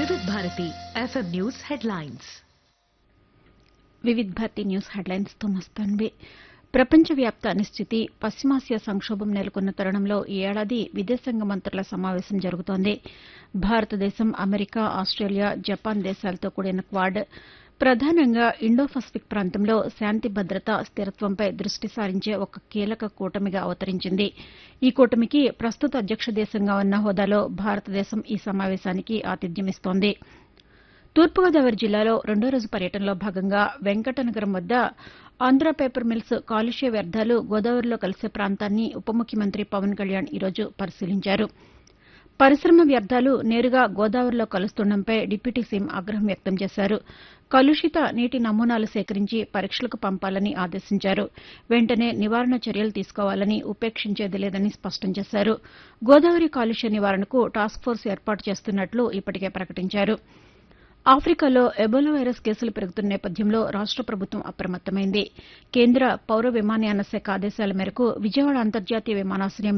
వివిధ Bharati FM news headlines Vividh Bharati news headlines తో మస్తాన్వి ప్రపంచవ్యాప్త అనిశ్చితి పశ్చిమాసియా సంక్షోభం నెలకొన్న తరుణంలో ఈ ఏడాది విదేశాంగ మంత్రుల సమావేశం జరుగుతోంది భారతదేశం అమెరికా ఆస్టేలియా జపాన్ దేశాలతో కూడిన క్వాడ్ ప్రధానంగా ఇండో పసిఫిక్ ప్రాంతంలో శాంతి భద్రత స్థిరత్వంపై దృష్టి సారించే ఒక కీలక కూటమిగా అవతరించింది ఈ కూటమికి ప్రస్తుత అధ్యక్ష దేశంగా ఉన్న హోదాలో భారతదేశం ఈ సమావేశానికి ఆతిథ్యమిస్తోంది తూర్పుగోదావరి జిల్లాలో రెండో రోజు పర్యటనలో భాగంగా వెంకటనగరం వద్ద ఆంధ్ర పేపర్ మిల్స్ కాలుష్య వ్యర్థాలు గోదావరిలో కలిసే ప్రాంతాన్ని ఉప ముఖ్యమంత్రి పవన్ కళ్యాణ్ ఈరోజు పరిశీలించారు పరిశ్రమ వ్యర్థాలు నేరుగా గోదావరిలో కలుస్తుండటంపై డిప్యూటీ సీఎం ఆగ్రహం వ్యక్తం చేశారు కలుషిత నీటి నమూనాలు సేకరించి పరీక్షలకు పంపాలని ఆదేశించారు వెంటనే నివారణ చర్యలు తీసుకోవాలని ఉపేక్షించేది లేదని స్పష్టం చేశారు గోదావరి కాలుష్య నివారణకు టాస్క్ ఫోర్స్ ఏర్పాటు చేస్తున్నట్లు ఇప్పటికే ప్రకటించారు ఆఫ్రికాలో ఎబోలా వైరస్ కేసులు పెరుగుతున్న నేపథ్యంలో రాష్ట ప్రభుత్వం అప్రమత్తమైంది కేంద్ర పౌర విమానయాన శాఖ ఆదేశాల మేరకు విజయవాడ అంతర్జాతీయ విమానాశయం